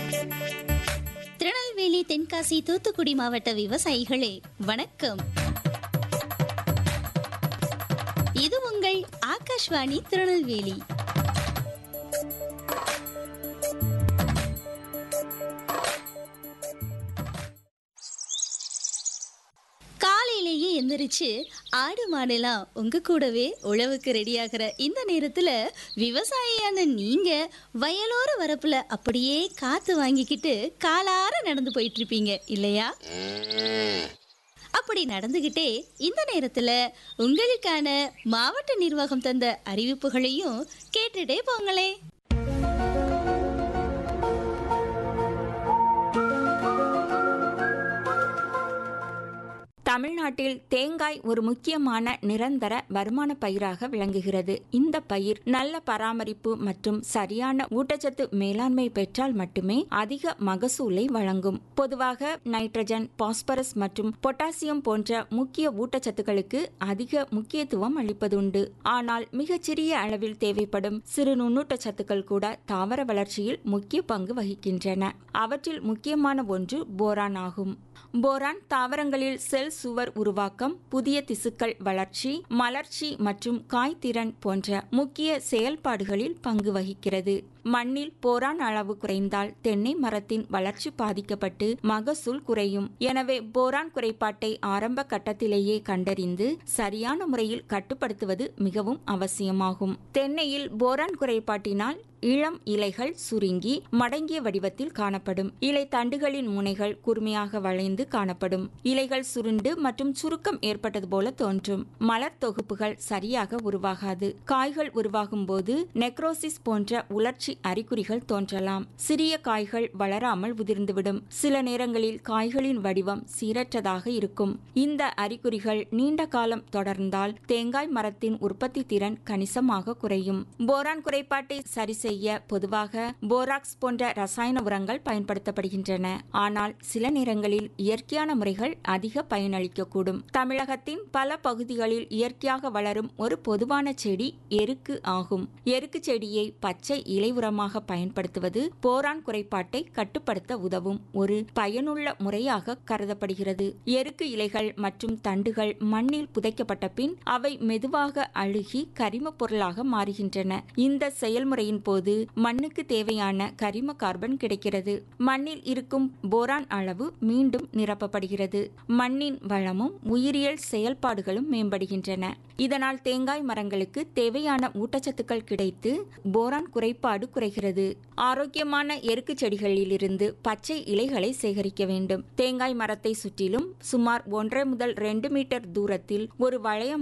திருநெல்வேலி தென்காசி தூத்துக்குடி மாவட்ட விவசாயிகளே வணக்கம் இது உங்கள் ஆகாஷ்வாணி திருநெல்வேலி காலையிலேயே எந்திரிச்சு ஆடு மாடெல்லாம் உங்க கூடவே உழவுக்கு ரெடியாகிற இந்த நேரத்துல விவசாயியான நீங்க வயலோர வரப்புல அப்படியே காத்து வாங்கிக்கிட்டு காலார நடந்து போயிட்டு இருப்பீங்க இல்லையா அப்படி நடந்துகிட்டே இந்த நேரத்துல உங்களுக்கான மாவட்ட நிர்வாகம் தந்த அறிவிப்புகளையும் கேட்டுட்டே போங்களே தமிழ்நாட்டில் தேங்காய் ஒரு முக்கியமான நிரந்தர வருமான பயிராக விளங்குகிறது இந்த பயிர் நல்ல பராமரிப்பு மற்றும் சரியான ஊட்டச்சத்து மேலாண்மை பெற்றால் மட்டுமே அதிக மகசூலை வழங்கும் பொதுவாக நைட்ரஜன் பாஸ்பரஸ் மற்றும் பொட்டாசியம் போன்ற முக்கிய ஊட்டச்சத்துக்களுக்கு அதிக முக்கியத்துவம் அளிப்பதுண்டு ஆனால் மிகச்சிறிய அளவில் தேவைப்படும் சிறு நுண்ணூட்டச்சத்துக்கள் கூட தாவர வளர்ச்சியில் முக்கிய பங்கு வகிக்கின்றன அவற்றில் முக்கியமான ஒன்று போரான் ஆகும் போரான் தாவரங்களில் செல் சுவர் உருவாக்கம் புதிய திசுக்கள் வளர்ச்சி மலர்ச்சி மற்றும் காய்த்திறன் போன்ற முக்கிய செயல்பாடுகளில் பங்கு வகிக்கிறது மண்ணில் போரான் அளவு குறைந்தால் தென்னை மரத்தின் வளர்ச்சி பாதிக்கப்பட்டு மகசூல் குறையும் எனவே போரான் குறைபாட்டை ஆரம்ப கட்டத்திலேயே கண்டறிந்து சரியான முறையில் கட்டுப்படுத்துவது மிகவும் அவசியமாகும் தென்னையில் போரான் குறைபாட்டினால் இளம் இலைகள் சுருங்கி மடங்கிய வடிவத்தில் காணப்படும் இலை தண்டுகளின் முனைகள் கூர்மையாக வளைந்து காணப்படும் இலைகள் சுருண்டு மற்றும் சுருக்கம் ஏற்பட்டது போல தோன்றும் மலர் தொகுப்புகள் சரியாக உருவாகாது காய்கள் உருவாகும் போது நெக்ரோசிஸ் போன்ற உலர்ச்சி அறிகுறிகள் தோன்றலாம் சிறிய காய்கள் வளராமல் உதிர்ந்துவிடும் சில நேரங்களில் காய்களின் வடிவம் சீரற்றதாக இருக்கும் இந்த அறிகுறிகள் நீண்ட காலம் தொடர்ந்தால் தேங்காய் மரத்தின் உற்பத்தி திறன் கணிசமாக குறையும் போரான் குறைபாட்டை சரி செய்ய பொதுவாக போராக்ஸ் போன்ற ரசாயன உரங்கள் பயன்படுத்தப்படுகின்றன ஆனால் சில நேரங்களில் இயற்கையான முறைகள் அதிக பயனளிக்கக்கூடும் தமிழகத்தின் பல பகுதிகளில் இயற்கையாக வளரும் ஒரு பொதுவான செடி எருக்கு ஆகும் எருக்கு செடியை பச்சை இலை உரமாக பயன்படுத்துவது போரான் குறைபாட்டை கட்டுப்படுத்த உதவும் ஒரு பயனுள்ள முறையாக கருதப்படுகிறது எருக்கு இலைகள் மற்றும் தண்டுகள் மண்ணில் புதைக்கப்பட்ட பின் அவை மெதுவாக அழுகி கரிம பொருளாக மாறுகின்றன இந்த செயல்முறையின் போது மண்ணுக்கு தேவையான கரிம கார்பன் கிடைக்கிறது மண்ணில் இருக்கும் போரான் அளவு மீண்டும் நிரப்பப்படுகிறது மண்ணின் வளமும் உயிரியல் செயல்பாடுகளும் மேம்படுகின்றன இதனால் தேங்காய் மரங்களுக்கு தேவையான ஊட்டச்சத்துக்கள் கிடைத்து போரான் குறைபாடு குறைகிறது ஆரோக்கியமான எருக்கு செடிகளிலிருந்து பச்சை இலைகளை சேகரிக்க வேண்டும் தேங்காய் மரத்தை சுற்றிலும் சுமார் ஒன்றரை முதல் ரெண்டு மீட்டர் தூரத்தில் ஒரு வளையம்